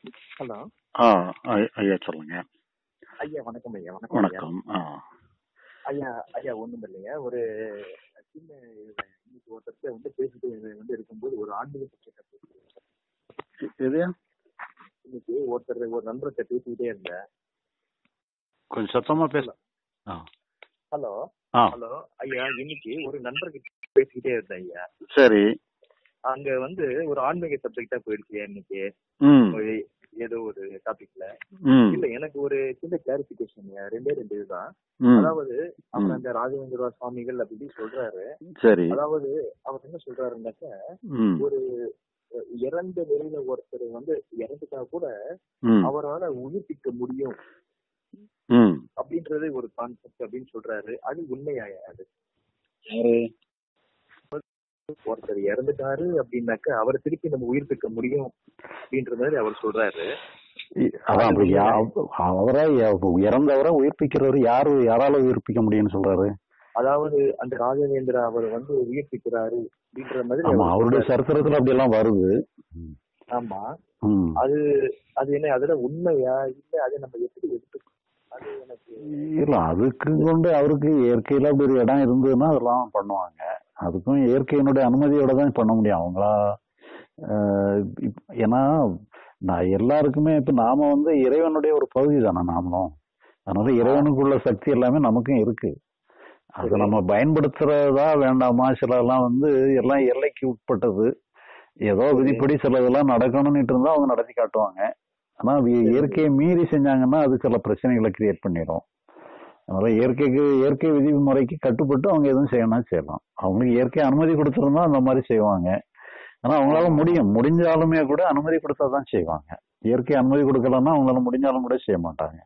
Hello ஆ ஐ- ஐயா சொல்லுங்க ஐயா வணக்கம் ஐயா வணக்கம் ஐயா வணக்கம் ஆ ஐயா ஐயா ஒண்ணும் இல்லையா ஒரு சின்ன இதுதான். இன்னைக்கு ஒருத்தர் வந்து பேசிட்டு வந்து இருக்கும்போது ஒரு ஆன்மீக சப்ஜெக்ட பேசிட்டு எது இன்னைக்கு ஒருத்தர் ஒரு நண்பர்கிட்ட பேசிக்கிட்டே இருந்தேன் கொஞ்சம் சத்தமா பேச ஆ ஹலோ ஆ ஹலோ ஐயா இன்னைக்கு ஒரு நண்பர்கிட்ட பேசிக்கிட்டே இருந்தேன் ஐயா சரி அங்க வந்து ஒரு ஆன்மீக சப்ஜெக்டா போயிடுச்சு இன்னைக்கு ம் ஒரு ஏதோ ஒரு டாபிக்ல ம் இல்ல எனக்கு ஒரு சின்ன கிளாரிபிகேஷன் ரெண்டே ரெண்டு இதுதான் ம் அதாவது அவர் அந்த ராஜவேந்திர சுவாமிகள் அப்படி சொல்றாரு சரி அதாவது அவர் என்ன சொல்றாருன்னாக்க ம் ஒரு அஹ், இறந்த நிலையில ஒருத்தர் வந்து இறந்துட்டா கூட ம் அவரால உயிர்ப்பிக்க முடியும் ம் அப்படின்றது ஒரு கான்செப்ட் அப்படின்னு சொல்றாரு அது உண்மையாயா அது ஒருத்தர் இறந்துட்டாரு அப்படின்னாக்க அவரை திருப்பி நம்ம உயிர்ப்பிக்க முடியும் அப்படின்ற மாதிரி அவர் சொல்றாரு இ- அதான் அப்படி யா- அவரை யா- இறந்தவரை உயிர்ப்பிக்கிறவர் யாரு யாரால உயிர்ப்பிக்க முடியும்னு சொல்றாரு அதாவது அந்த ராஜவேந்திரா அவர் வந்து உயிர்ப்பிக்கிறாரு அப்படின்ற மாதிரி ஆமா அவர் அவருடைய சொல்றாரு. சரித்திரத்துல அப்படி எல்லாம் வருது ஆமா ம் அது அது என்ன அதுல உண்மையா இல்ல அதை நம்ம எப்படி எடுத்துக்கணும் அது எனக்கு இல்ல அதுக்கு கொண்டு அவருக்கு இயற்கையில அப்படி ஒரு இடம் இருந்ததுன்னா அதெல்லாம் பண்ணுவாங்க அதுக்கும் இயற்கையினுடைய அனுமதியோட தான் பண்ண முடியும் அவங்களா ஆஹ் இப்- ஏன்னா நான் எல்லாருக்குமே இப்ப நாம வந்து இறைவனுடைய ஒரு பகுதி தானே நாமளும் அதனால இறைவனுக்குள்ள சக்தி எல்லாமே நமக்கும் இருக்கு அதை சரி. நம்ம பயன்படுத்துறதா வேண்டாமா சிலதெல்லாம் வந்து எல்லாம் எல்லைக்கு உட்பட்டது ஏதோ சரி. விதிப்படி சிலதெல்லாம் நடக்கணும்னு இருந்தா அவங்க நடத்தி காட்டுவாங்க ஆனா அது இயற்கையை மீறி செஞ்சாங்கன்னா அது சில பிரச்சனைகளை கிரியேட் பண்ணிடும் அதனால இயற்கைக்கு இயற்கை விதிமுறைக்கு கட்டுப்பட்டு அவங்க எதுவும் செய்யணும் செய்யலாம் அவங்களுக்கு இயற்கை அனுமதி கொடுத்துருந்தா அந்த மாதிரி செய்வாங்க ஆனா அவங்களால முடியும் முடிஞ்சாலுமே கூட அனுமதி கொடுத்தா தான் செய்வாங்க இயற்கை அனுமதி கொடுக்கலன்னா அவங்களால முடிஞ்சாலும் கூட செய்ய மாட்டாங்க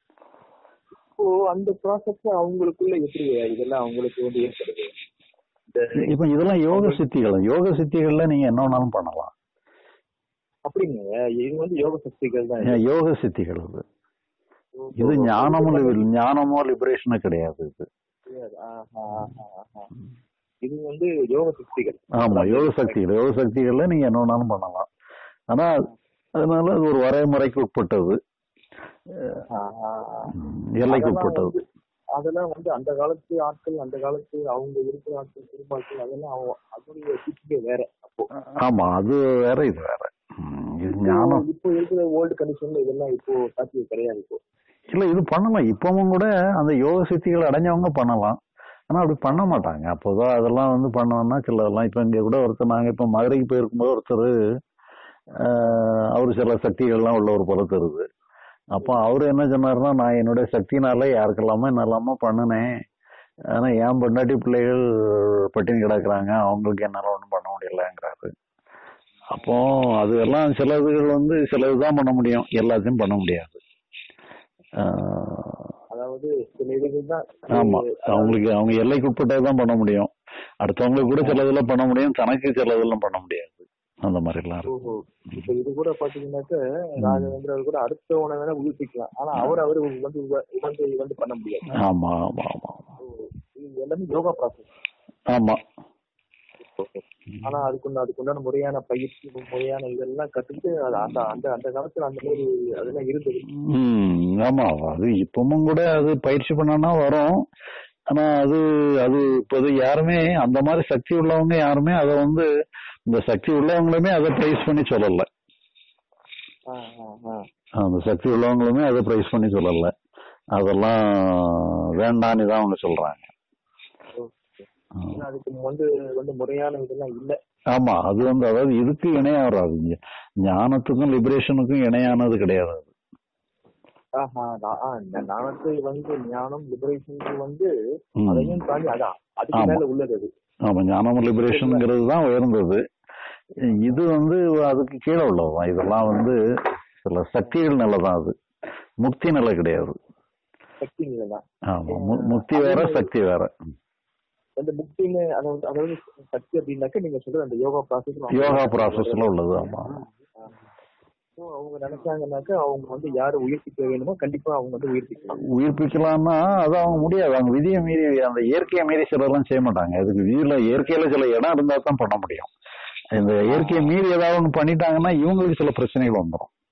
இப்போ அந்த ப்ராசஸ் அவங்களுக்குள்ள எப்படி இதெல்லாம் அவங்களுக்கு வந்து ஏற்படுது இந்த இப்ப இதெல்லாம் யோக சித்திகள் யோக சித்திகள்ல நீங்க என்ன வேணாலும் பண்ணலாம் அப்படிங்க இது வந்து யோக சக்திகள் தான் ஏன் யோக சித்திகள் இது இது ஞானமும் லிப- ஞானமோ லிபரேஷனோ கிடையாது இது ஆஹா, ஆஹா, ஆஹா. இது வந்து யோக சக்திகள் ஆமா யோக சக்திகள் யோக சக்திகள்ல நீங்க என்ன வேணாலும் பண்ணலாம் ஆனா அதனால அது ஒரு வரைமுறைக்கு உட்பட்டது ஆஹா. ம், எல்லைக்கு அதெல்லாம் உட்பட்டது வந்து- அதெல்லாம் வந்து அந்த காலத்து ஆட்கள் அந்த காலத்து அவங்க இருக்கிற ஆட்கள் குடும்பாட்கள் அதெல்லாம் அவங்க- அதோடைய சித்திகை வேற அப்போ ஆமா அது வேற இது வேற ம், இது ஞானம் இப்போ- இப்போ இருக்கிற ஓல்டு கண்டிஷன்ல இதெல்லாம் இப்போ சாத்தியம் கிடையாது இப்போ இல்ல இது பண்ணலாம் இப்பவும் கூட அந்த யோக சித்திகள் அடைஞ்சவங்க பண்ணலாம் ஆனா அப்படி பண்ண மாட்டாங்க அப்போதான் அதெல்லாம் வந்து பண்ணோம்னா சிலதெல்லாம் இப்ப இங்க கூட ஒருத்தர் நாங்க இப்ப மதுரைக்கு போயிருக்கும்போது ஒருத்தர் அவரு சில சக்திகள்லாம் உள்ள ஒரு போல தருது அப்போ அவரு என்ன சொன்னாருன்னா நான் என்னுடைய சக்தினால யாருக்கெல்லாமோ என்னெல்லாமோ பண்ணினேன் ஆனா என் பொண்டாட்டி பிள்ளைகள் பட்டினி கிடக்குறாங்க அவங்களுக்கு என்னால ஒண்ணும் பண்ண முடியலங்கிறாரு அப்போ அது எல்லாம் சிலதுகள் வந்து சிலதுதான் பண்ண முடியும் எல்லாத்தையும் பண்ண முடியாது ஆஹ் அதாவது சில இதுகள் தான் ஆமா அவங்களுக்கு அவங்க எல்லைக்கு உட்பட்டதான் பண்ண முடியும் அடுத்தவங்களுக்கு கூட சிலதெல்லாம் பண்ண முடியும் தனக்கு சிலதெல்லாம் பண்ண முடியாது அந்த மாதிரி எல்லாம் இருக்கு ஓஹோ இப்ப இது கூட பாத்தீங்கன்னாக்க ராஜவேந்திர அவர் கூட அடுத்தவனை வேணா உயிர்ப்பிக்கலாம் ஆனா அவர் அவரு வந்து உவ- வந்து வந்து பண்ண முடியாது ஆமா ஆமா ஆமா ஆமா. ஓ, இது எல்லாமே யோகா ப்ராசஸ் ஆமா ஆனா அதுக்குள்ள அதுக்குண்டான முறையான பயிற்சி முறையான இதெல்லாம் கத்துக்கிட்டு அது அந்த அந்த அந்த காலத்துல அந்த மாதிரி அதெல்லாம் இருந்தது ம் ஆமா அது இப்பவும் கூட அது பயிற்சி பண்ணனா வரும் ஆனா அது அது இப்போது யாருமே அந்த மாதிரி சக்தி உள்ளவங்க யாருமே அதை வந்து இந்த சக்தி உள்ளவங்களுமே அதை பிரைஸ் பண்ணி சொல்லல ஆ, ஆ, ஆ. அந்த சக்தி உள்ளவங்களுமே அதை பிரைஸ் பண்ணி சொல்லல அதெல்லாம் வேண்டான்னு தான் அவங்க சொல்றாங்க ஓகே. ஏன்னா அதுக்கு வந்து வந்து முறையான இதெல்லாம் இல்ல ஆமா அது வந்து அதாவது இதுக்கு இணையா வராது ஞ- ஞானத்துக்கும் லிபரேஷனுக்கும் இணையானது கிடையாது அது. ஆஹா, நா- ஆ, இந்த ஞானத்தை வந்து ஞானம் லிபரேஷன் வந்து ம். அதையும் தாண்டி அதான் அதுக்கு ஆமா. மேல உள்ளது அது ஆமா ஞானம் லிபரேஷன்ங்கிறது தான் உயர்ந்தது இது வந்து அதுக்கு கீழே உள்ளதுதான் இதெல்லாம் வந்து சில சக்திகள் நிலைதான் அது முக்தி நிலை கிடையாது சக்தி நிலை தான் ஆமா மு- முக்தி வேற சக்தி வேற அந்த முக்தின்னு அதாவது அதாவது சக்தி அப்படின்னாக்க நீங்க சொல்ற அந்த யோகா ப்ராசஸ் யோகா ப்ராசஸ்ல உள்ளது ஆமா அவங்க நினைச்சாங்கன்னாக்க அவங்க வந்து யாரு உயிர்ப்பிக்க வேணுமோ கண்டிப்பா அவங்க வந்து உயிர்ப்பிக்கலாம் உயிர்ப்பிக்கலாம்னா அது அவங்க முடியாது அவங்க விதியை மீறி அந்த இயற்கையை மீறி சிலர்லாம் செய்ய மாட்டாங்க அதுக்கு விதியில இயற்கையில சில இடம் இருந்தா தான் பண்ண முடியும் இந்த இயற்கையை மீறி ஏதாவது ஒண்ணு பண்ணிட்டாங்கன்னா இவங்களுக்கு சில பிரச்சனைகள் வந்துடும்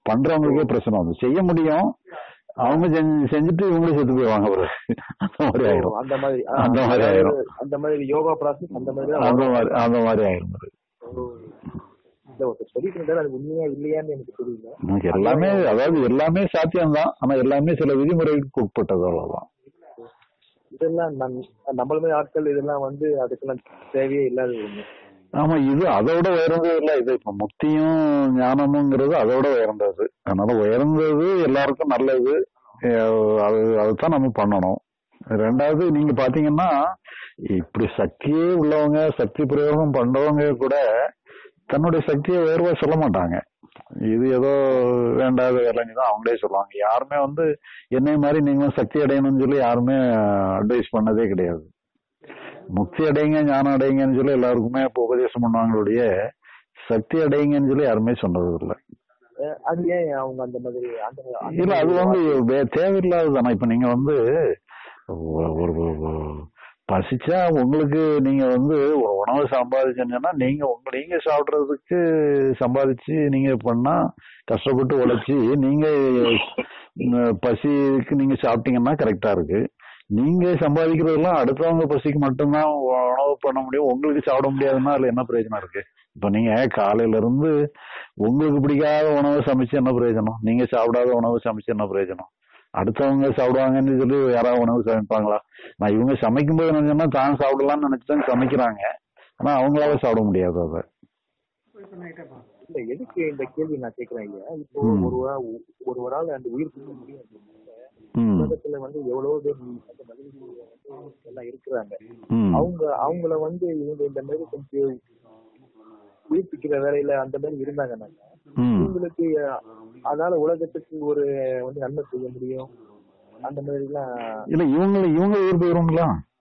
பண்றவங்களுக்கே பிரச்சனை வந்து செய்ய முடியும் அவங்க செஞ்சு- செஞ்சுட்டு இவங்களே செத்து போயிடுவாங்க ஒரு அந்த மாதிரி ஓ, ஆயிரும் அந்த மாதிரி ஆ, அந்த மாதிரி அதாவது ஆயிரும். அந்த மாதிரி யோகா ப்ராசஸ் அந்த மாதிரி தான் அந்த வரும். மாதிரி அந்த மாதிரி ஆயிரும் அது. ஓ. இல்ல ஒருத்தர் சொல்லிட்டு இருந்தாரு அது உண்மையா இல்லையான்னு எனக்கு தெரியல நமக்கு எல்லாமே அதாவது எல்லாமே சாத்தியம்தான் ஆனா எல்லாமே சில விதிமுறைகளுக்கு உட்பட்டது அவ்வளவுதான் இதெல்லாம் நம்- நம்மள மாதிரி ஆட்கள் இதெல்லாம் வந்து அதுக்கெல்லாம் தேவையே இல்லாத ஒண்ணு ஆமா இது அதோட உயர்ந்தது இல்ல இது இப்ப முக்தியும் ஞானமுங்கிறது அதோட உயர்ந்தது அதனால உயர்ந்தது எல்லாருக்கும் நல்லது அஹ் அது அதுதான் நம்ம பண்ணணும் ரெண்டாவது நீங்க பாத்தீங்கன்னா இப்படி சக்தியே உள்ளவங்க சக்தி பிரயோகம் பண்றவங்க கூட தன்னுடைய சக்தியை உயர்வா சொல்ல மாட்டாங்க இது ஏதோ வேண்டாத வேலைன்னு தான் அவங்களே சொல்லுவாங்க யாருமே வந்து என்னை மாதிரி நீங்களும் சக்தி அடையணும்னு சொல்லி யாருமே அட்வைஸ் பண்ணதே கிடையாது முக்தி அடையுங்க ஞானம் அடையுங்கன்னு சொல்லி எல்லாருக்குமே இப்போ உபதேசம் பண்ணுவாங்களுடைய சக்தி அடையுங்கன்னு சொல்லி யாருமே சொன்னது இல்லை அஹ் அது ஏன் அவங்க அந்த மாதிரி அந்த அந்த இல்ல அது மாதிரி வந்து வே- தேவையில்லாததானே இப்ப நீங்க வந்து ஒ- ஒரு ஒரு- ஒரு பசிச்சா உங்களுக்கு நீங்க வந்து ஒரு உணவு சம்பாதிச்சீங்கன்னா நீங்க உங்க நீங்க சாப்பிடுறதுக்கு சம்பாதிச்சு நீங்க பண்ணா கஷ்டப்பட்டு உழைச்சி நீங்க உம், பசிக்கு நீங்க சாப்பிட்டீங்கன்னா கரெக்டா இருக்கு நீங்க சம்பாதிக்கிறதெல்லாம் அடுத்தவங்க பசிக்கு மட்டும்தான் உணவு பண்ண முடியும் உங்களுக்கு சாப்பிட முடியாதுன்னா அதுல என்ன பிரயோஜனம் இருக்கு இப்ப நீங்க காலையில இருந்து உங்களுக்கு பிடிக்காத உணவை சமைச்சு என்ன பிரயோஜனம் நீங்க சாப்பிடாத உணவு சமைச்சு என்ன பிரயோஜனம் அடுத்தவங்க சாப்பிடுவாங்கன்னு சொல்லி யாராவது உணவு சமைப்பாங்களா நான் இவங்க சமைக்கும் போது நினைச்சோம்னா தான் சாப்பிடலாம்னு நினைச்சுதான் சமைக்கிறாங்க ஆனா அவங்களால சாப்பிட முடியாது அதை இல்ல எதுக்கு இந்த கேள்வி நான் கேக்குறேன் இல்லையா இப்போ ம். ஒரு ஒருவரால் அந்த உயிர் கொடுக்க முடியும் அப்படின்னா, ம் உலகத்துல வந்து எவ்வளவு பேர் அந்த மகிழ்ச்சி வந்து எல்லாம் இருக்கிறாங்க ம் அவங்க அவங்கள வந்து இவங்க இந்த மாதிரி கொஞ்சம் உயிர்ப்பிக்கிற வேலையில அந்த மாதிரி இருந்தாங்கன்னாங்க ம் இவங்களுக்கு அஹ், அதனால உலகத்துக்கு ஒரு வந்து நன்மை செய்ய முடியும் அந்த மாதிரி எல்லாம் இல்ல இவங்க இவங்க உயிர் போயிரும்ல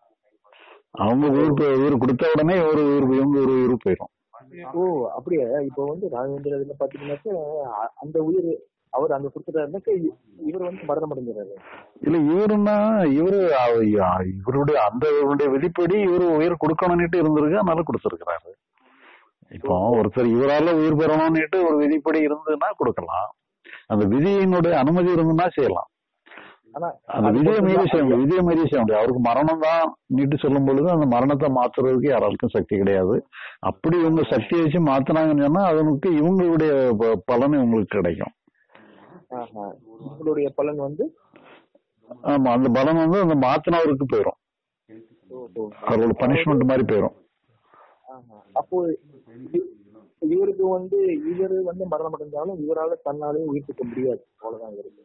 அவங்க உயிர் போய் உயிர் கொடுத்த உடனே ஒரு உயிர் போய் இவங்க ஒரு உயிர் போயிரும் ஓ அப்படியா இப்போ வந்து ராகவேந்திர இதுல பாத்தீங்கன்னாக்க அ- அந்த உயிர் அவர் அங்க கொடுத்துட்டாருனாக்க இ- இவர் வந்து மரணம் அடைஞ்சிடறாரு இல்ல இவருன்னா இவரு அவ- யா- இவருடைய அந்த இவருடைய விதிப்படி இவரு உயிர் கொடுக்கணும்னுட்டு இருந்திருக்கு அதனால கொடுத்திருக்கிறாரு இப்போ ஒருத்தர் இவரால உயிர் பெறணும்னுட்டு ஒரு விதிப்படி இருந்ததுன்னா கொடுக்கலாம் அந்த விதியினுடைய அனுமதி இருந்ததுன்னா செய்யலாம் ஆனா அந்த அது விதியை மீறி மட்டும்தான் செய்ய முடியும் விதியை மீறி செய்ய முடியும் அவருக்கு மரணம் தான் நீட்டு சொல்லும் பொழுது அந்த மரணத்தை மாத்துறதுக்கு யாராருக்கும் சக்தி கிடையாது அப்படி இவங்க சக்தியை வச்சு மாத்தினாங்கன்னு சொன்னா அதனுக்கு இவங்களுடைய ப- பலன் இவங்களுக்கு கிடைக்கும் ஆஹா. உங்களுடைய பலன் வந்து ஆமா அந்த பலன் வந்து அந்த மாத்தினவருக்கு போயிடும் ஓஹோ. அவரோட பனிஷ்மெண்ட் மாதிரி போயிடும் ஆஹா. அப்போ இ- இவருக்கு வந்து இவரு வந்து மரணம் அடைஞ்சாலும் இவரால தன்னாலே உயிர்ப்பிக்க முடியாது அவ்வளவுதான் இவருக்கு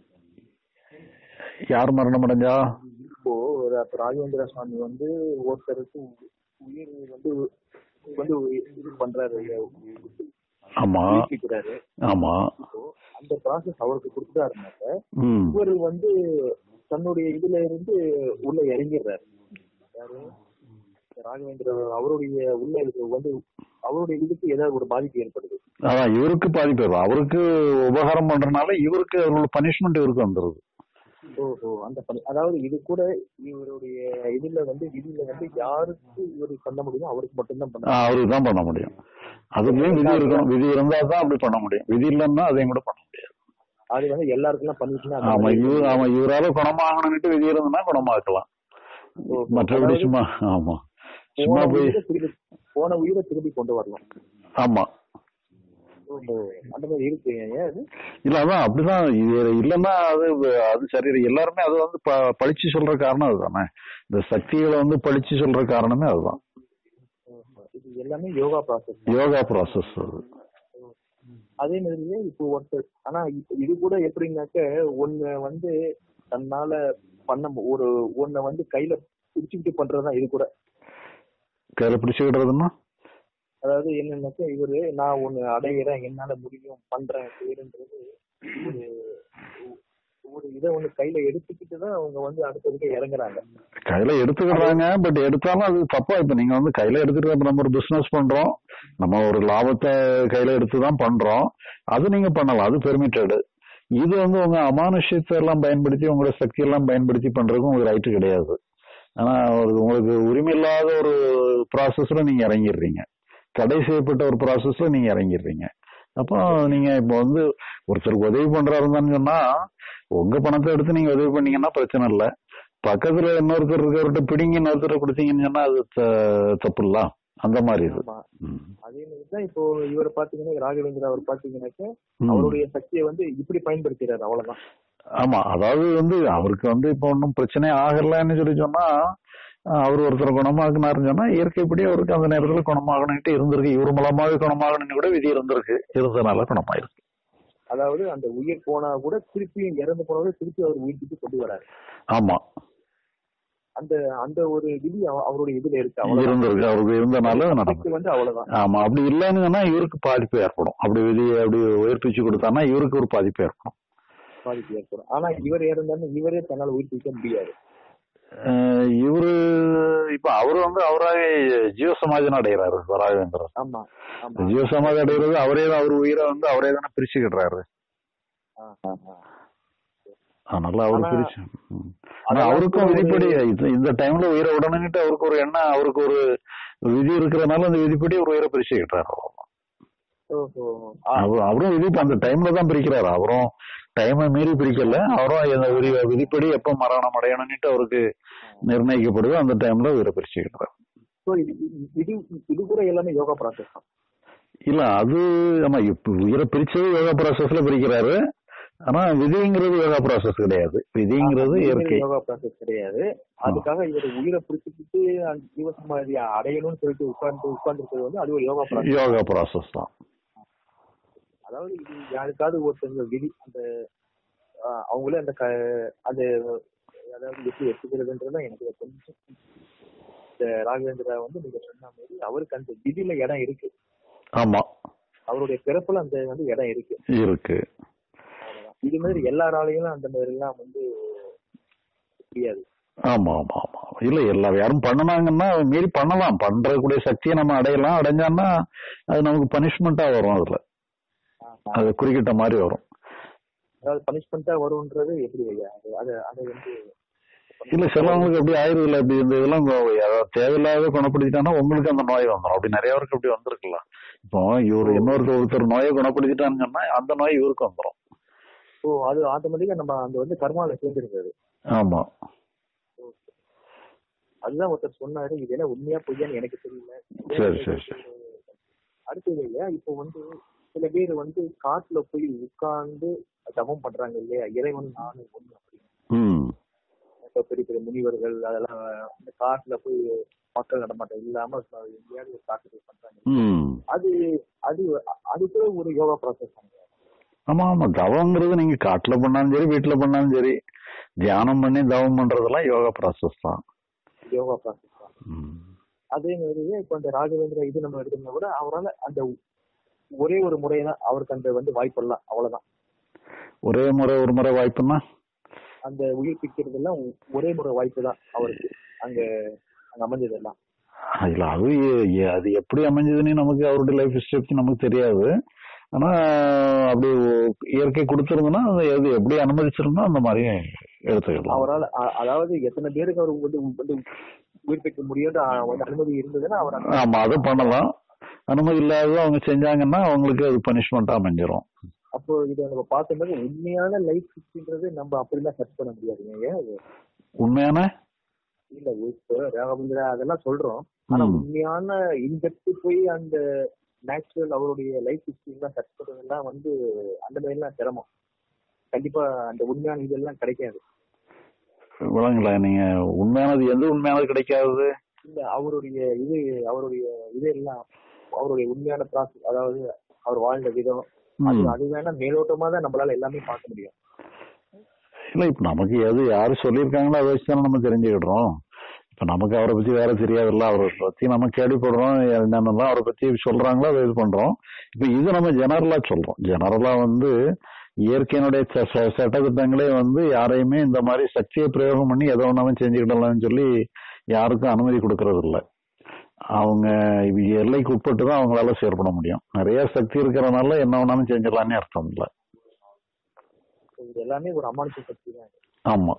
யார் மரணம் அடைஞ்சா இப்போ ஒரு அப்ப ராகவேந்திர சுவாமி வந்து ஒருத்தருக்கு உ- உயிர் வந்து வந்து இது பண்றாரு ஆமா உயிர்ப்பிக்கிறாரு ஆமா இப்போ அந்த ப்ராசஸ் அவருக்கு கொடுத்துட்டாருனாக்க ம் இவர் வந்து தன்னுடைய இதுல இருந்து உள்ள இறங்கிடுறாரு யாரு ராகவேந்திர அவருடைய உள்ள இதுக்கு வந்து அவருடைய இதுக்கு ஏதாவது ஒரு பாதிப்பு ஏற்படுது அதான் இவருக்கு பாதிப்பு வரும் அவருக்கு உபகாரம் பண்றதுனால இவருக்கு அவரோட பனிஷ்மெண்ட் இவருக்கு வந்துருது ஓஹோ அந்த பணி அதாவது இது கூட இவருடைய இதுல வந்து விதியில வந்து யாருக்கு இவர் பண்ண முடியுமோ அவருக்கு மட்டும்தான் பண்ண ஆஹ் அவருக்கு தான் பண்ண முடியும் அதுக்குள்ளேயும் விதி இருக்கணும் விதி இருந்தா தான் அப்படி பண்ண முடியும் விதி இல்லைன்னா அதையும் கூட பண்ண முடியாது அது வந்து எல்லாருக்கும் பண்ணிட்டுனா அந்த ஆமா மாதிரி இவர் ஆமா இவரால குணமாகணும்னுட்டு விதி இருந்ததுன்னா குணமாக்கலாம் ஓஹோ. மற்றபடி அதாவது சும்மா ஆமா சும்மா போன போய் உயிரை திருப்பி போன உயிரை திருப்பி கொண்டு வரலாம் ஆமா ஓஹோ அந்த மாதிரி இருக்கு ஏன் அது இல்ல அதான் அப்படிதான் இது இல்லைன்னா அது அது சரி எல்லாருமே அது வந்து ப- பழிச்சு சொல்ற காரணம் அதுதானே இந்த சக்திகளை வந்து பழிச்சு சொல்ற காரணமே அதுதான் ஓஹோ. இது எல்லாமே யோகா ப்ராசஸ் யோகா ப்ராசஸ் அது அதே மாதிரியே இப்போ ஒருத்தர் ஆனா இப்ப இது கூட எப்படின்னாக்க ஒண்ணு வந்து தன்னால பண்ண மு- ஒரு ஒன்ன வந்து கையில பிடிச்சுக்கிட்டு பண்றதுதான் இது கூட கையில பிடிச்சுக்கிடுறதுன்னா அதாவது என்னன்னாக்க இவரு நான் ஒண்ணு அடையிறேன் என்னால முடியும் பண்றேன் செய்யறேன்றது ஒரு ஒரு இதை ஒண்ணு கையில எடுத்துக்கிட்டு தான் அவங்க வந்து அடுத்ததுக்கு இறங்குறாங்க கையில எடுத்துக்கிறாங்க பட் எடுத்தாலும் அது தப்பா இப்ப நீங்க வந்து கையில எடுத்துட்டு இப்ப நம்ம ஒரு பிசினஸ் பண்றோம் நம்ம ஒரு லாபத்தை கையில எடுத்து தான் பண்றோம் அது நீங்க பண்ணலாம் அது பெர்மிட்டடு இது வந்து உங்க அமானுஷ்யத்தை எல்லாம் பயன்படுத்தி உங்களோட சக்தி எல்லாம் பயன்படுத்தி பண்றதுக்கு உங்களுக்கு ரைட்டு கிடையாது ஆனா ஒரு உங்களுக்கு உரிமை இல்லாத ஒரு ப்ராசஸ்ல நீங்க இறங்கிடுறீங்க தடை செய்யப்பட்ட ஒரு ப்ராசஸ்ல நீங்க இறங்கிடுறீங்க அப்போ நீங்க இப்போ வந்து ஒருத்தருக்கு உதவி பண்றாருன்னு சொன்னா உங்க பணத்தை எடுத்து நீங்க உதவி பண்ணீங்கன்னா பிரச்சனை இல்ல பக்கத்துல இன்னொருத்தர் இருக்கிறவர்கிட்ட பிடிங்க இன்னொருத்தர் கொடுத்தீங்கன்னு சொன்னா அது த- தப்பு இல்ல அந்த மாதிரி இது ஆமா ம். அதே மாதிரி தான் இப்போ இவர் பாத்தீங்கன்னா ராகவேந்திரா அவர் பாத்தீங்கன்னாக்க ம். அவருடைய சக்தியை வந்து இப்படி பயன்படுத்துறாரு அவ்வளவுதான் ஆமா அதாவது வந்து அவருக்கு வந்து இப்போ ஒன்றும் பிரச்சனை ஆகலன்னு சொல்லி சொன்னா அஹ் அவர் ஒருத்தர் குணமாக்குனாருன்னு சொன்னா இயற்கைப்படி அவருக்கு அந்த நேரத்துல குணமாகணும்ட்டு இருந்திருக்கு இவர் மூலமாவே குணமாகணும்னு கூட விதி இருந்திருக்கு இருந்ததுனால குணமாயிருக்கு அதாவது அந்த உயிர் போனா கூட திருப்பியும் இறந்து போனவரை திருப்பி அவர் உயிர்ப்பிட்டு கொண்டு வராரு ஆமா அந்த அந்த ஒரு விதி அவ- அவருடைய இதுல இருக்கு அவ்வளவுதான் இருந்திருக்கு அவருக்கு இருந்தனால அது நடந்தது சக்தி வந்து அவ்வளவுதான் ஆமா அப்படி இல்லைன்னு சொன்னா இவருக்கு பாதிப்பு ஏற்படும் அப்படி விதியை அப்படி உயர்ப்பிச்சு கொடுத்தான்னா இவருக்கு ஒரு பாதிப்பு ஏற்படும் பாதிப்பு ஏற்படும் ஆனா இவர் இறந்தாலும் இவரே தன்னால் உயிர்ப்பிக்க முடியாது அஹ் இவரு இப்ப அவரு வந்து அவராக ஜீவ சமாஜம் அடைகிறாரு ராகவேந்திரன் ஆமா ஆமா ஜீவ சமாதி அடைகிறது அவரே தான் அவர் உயிரை வந்து அவரே தானே பிரிச்சுக்கிடுறாரு ஆ, ஆ, ஆ. அதனால அவரு ஆனா, பிரிச்சு ம். ஆனா அதெல்லாம் அவருக்கும் கூட ஒரு- விதிப்படி இது- இந்த டைம்ல உயிரை விடணுங்கிட்டு அவருக்கு ஒரு எண்ணம் அவருக்கு ஒரு விதி இருக்கிறதுனால அந்த விதிப்படி ஒரு உயிரை பிரிச்சுக்கிட்டாரு ஓஹோ ஆ, அவரு- அவரும் விதி அந்த டைம்ல தான் பிரிக்கிறாரு அவரும் டைமை மீறி பிரிக்கல அவரும் இந்த விதி- விதிப்படி எப்ப மரணம் அடையணும்னுட்டு அவருக்கு நிர்ணயிக்கப்படுது அந்த டைம்ல உயிரை பிரிச்சுக்கிட்டாரு so இது இது- இது இது கூட எல்லாமே யோகா ப்ராசஸ் தான் இல்ல அது ஆமா இப்ப உயிரை பிரிச்சது யோகா ப்ராசஸ்ல பிரிக்கிறாரு ஆனா விதிங்கிறது யோகா ப்ராசஸ் கிடையாது விதிங்கிறது இது இயற்கை யோகா ப்ராசஸ் கிடையாது அதுக்காக இவர் உயிரை பிடிச்சிக்கிட்டு அந்த ஜீவசமாதி அடையணும்னு சொல்லிட்டு உட்கார்ந்து உட்கார்ந்து இருக்கிறது வந்து அது ஒரு யோகா ப்ராசஸ் யோகா ப்ராசஸ் தான் அதாவது இது யாருக்காவது ஒருத்தங்க விதி அந்த ஆஹ், அவங்களே அந்த க- அந்த அதாவது எப்படி எடுத்துக்கிறதுன்றது எனக்கு கொஞ்சம் இந்த ராகவேந்திரா வந்து நீங்க சொன்ன மாதிரி அவருக்கு அந்த விதியில இடம் இருக்கு ஆமா அவருடைய பிறப்புல அந்த வந்து இடம் இருக்கு இருக்கு அவ்வளவுதான். இது மாதிரி எல்லாராலையும் அந்த மாதிரி எல்லாம் வந்து முடியாது ஆமா ஆமா ஆமா இல்ல எல்லா யாரும் பண்ணுனாங்கன்னா மீறி பண்ணலாம் பண்றக்கூடிய சக்தியை நம்ம அடையலாம் அடைஞ்சோம்னா அது நமக்கு பனிஷ்மெண்டா வரும் அதுல ஆஹ், அது குறிக்கிட்ட மாதிரி வரும் அதாவது பனிஷ்மெண்டா வரும்ன்றது எப்படி ஐயா அது அது அதை வந்து இல்ல சிலவங்களுக்கு அப்படி ஆயிருது இல்ல அப்படி இந்த இதெல்லாம் கொ- யாராவது தேவையில்லாத குணப்படுத்திட்டாங்கன்னா உங்களுக்கு அந்த நோய் வந்துடும் அப்படி நிறைய பேருக்கு அப்படி வந்திருக்குல்ல இப்போ இவர் இன்னொருத்தர் ஒருத்தர் நோயை குணப்படுத்திட்டான்னு சொன்னா அந்த நோய் இவருக்கு வந்துடும் ஓ அது ஆட்டோமேட்டிக்கா நம்ம அந்த வந்து கர்மால சேர்ந்துருக்காரு ஆமா அதுதான் ஒருத்தர் சொன்னாரு இது என்ன உண்மையா பொய்யான்னு எனக்கு தெரியல சரி சரி சரி அடுத்தது இல்லையா இப்போ வந்து சில பேர் வந்து காட்டுல போய் உட்கார்ந்து தவம் பண்றாங்க இல்லையா இறைவன் நானு ஒண்ணு அப்படின்னு ம் இப்ப பெரிய பெரிய முனிவர்கள் அதெல்லாம் இந்த காட்டுல போய் மக்கள் நடமாட்டம் இல்லாம எங்கேயாவது ஒரு காட்டுல போய் பண்றாங்க ம் அது அது அது கூட ஒரு யோகா ப்ராசஸ் ஆமா ஆமா தவங்கிறது நீங்க காட்டுல பண்ணாலும் சரி வீட்டுல பண்ணாலும் சரி தியானம் பண்ணி தவம் பண்றதெல்லாம் யோகா ப்ராசஸ் தான் யோகா ப்ராசஸ் தான் ம். அதே மாதிரியே இப்ப அந்த ராகவேந்திர இது நம்ம எடுத்தோம்னா கூட அவரால அந்த ஒரே ஒரு முறைதான் அவருக்கு அந்த வந்து வாய்ப்பெல்லாம் அவ்வளவுதான் ஒரே முறை ஒரு முறை வாய்ப்புன்னா அந்த உயிர்ப்பிக்கிறதெல்லாம் ஒரே முறை வாய்ப்பு தான் அவருக்கு அங்க அங்க அமைஞ்சதெல்லாம் இல்ல அது எ- எ- அது எப்படி அமைஞ்சதுன்னு நமக்கு அவருடைய லைஃப் ஹிஸ்டரி பத்தி நமக்கு தெரியாது ஆனா அப்படி ஒ- இயற்கை கொடுத்திருந்தோம்னா அது எது எப்படி அனுமதிச்சிருந்தோ அந்த மாதிரி எடுத்துக்கலாம் அவரால் அ- அதாவது எத்தனை பேருக்கு அவர் வந்து வந்து உயிர்ப்பிக்க முடியும்னு அ- வந்து அனுமதி இருந்ததுன்னா அவர் அந்த- ஆமா அதை பண்ணலாம் அனுமதி இல்லாத அவங்க செஞ்சாங்கன்னா அவங்களுக்கு அது பனிஷ்மெண்டா அமைஞ்சிரும் அப்போ இதை நம்ம பார்த்தோம்னா உண்மையான லைஃப் ஹிஸ்டரின்றது நம்ம அப்படிலாம் சர்ச் பண்ண முடியாதுங்க ஏன் அது? உண்மையான இல்ல இப்போ ராகவேந்திரா அதெல்லாம் சொல்றோம் ஆனா ம். உண்மையான இன்டெப்த் போய் அந்த நேச்சுரல் அவருடைய லைஃப் ஹிஸ்டரி எல்லாம் சர்ச் பண்றதெல்லாம் வந்து அந்த மாதிரி எல்லாம் சிரமம் கண்டிப்பா அந்த உண்மையான இதெல்லாம் கிடைக்காது விளங்கல நீங்க உண்மையானது எது உண்மையானது கிடைக்காது இல்ல அவருடைய இது அவருடைய இது எல்லாம் அவருடைய உண்மையான ப்ராசஸ் அதாவது அவர் வாழ்ந்த விதம் அது ம். அது வேணா மேலோட்டமா தான் நம்மளால எல்லாமே பார்க்க முடியும் இல்ல இப்ப நமக்கு எது யாரு சொல்லியிருக்காங்களோ அதை வச்சு தானே நம்ம தெரிஞ்சுக்கிடுறோம் இப்ப நமக்கு அவரை பத்தி வேற தெரியாதுல்ல அவரை பத்தி நம்ம கேள்விப்படுறோம் என்னென்னலாம் அவரை பத்தி சொல்றாங்களோ அதை இது பண்றோம் இப்ப இது நம்ம ஜெனரலா சொல்றோம் ஜெனரலா வந்து இயற்கையினுடைய ச- ச- சட்டத்திட்டங்களே வந்து யாரையுமே இந்த மாதிரி சக்தியை பிரயோகம் பண்ணி எதை ஒன்றாலும் செஞ்சுக்கிடலாம்னு சொல்லி யாருக்கும் அனுமதி கொடுக்கறது இல்ல அவங்க இவ எல்லைக்கு உட்பட்டு தான் அவங்களால செயற்பட முடியும் நிறைய சக்தி இருக்கிறனால என்ன வேணாலும் செஞ்சிடலாம்னு அர்த்தம் இல்ல இது எல்லாமே ஒரு அமானுஷ சக்தி தான் ஆமா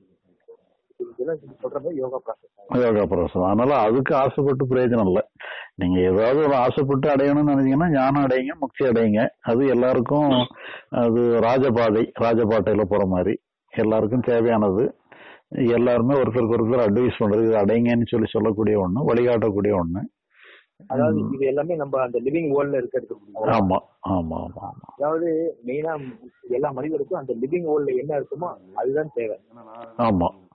இதெல்லாம் நீங்க சொல்ற மாதிரி யோகா ப்ராசஸ் யோகா ப்ராசஸ் அதனால அதுக்கு ஆசைப்பட்டு பிரயோஜனம் இல்லை நீங்க ஏதாவது ஒரு ஆசைப்பட்டு அடையணும்னு நினைச்சீங்கன்னா ஞானம் அடையுங்க முக்தி அடையுங்க அது எல்லாருக்கும் அது ராஜபாதை ராஜபாட்டையில போற மாதிரி எல்லாருக்கும் தேவையானது எல்லாருமே ஒருத்தருக்கு ஒருத்தர் அட்வைஸ் பண்றது இது அடைங்கன்னு சொல்லி சொல்லக்கூடிய ஒண்ணு வழிகாட்டக்கூடிய ஒண்ணு அதாவது இது எல்லாமே நம்ம அந்த லிவிங் வேர்ல்ட்ல இருக்கிறது ஆமா ஆமா ஆமா ஆமா அதாவது மெயினா எல்லா மனிதருக்கும் அந்த லிவிங் வேர்ல்ட்ல என்ன இருக்குமோ அதுதான் தேவை ஆமா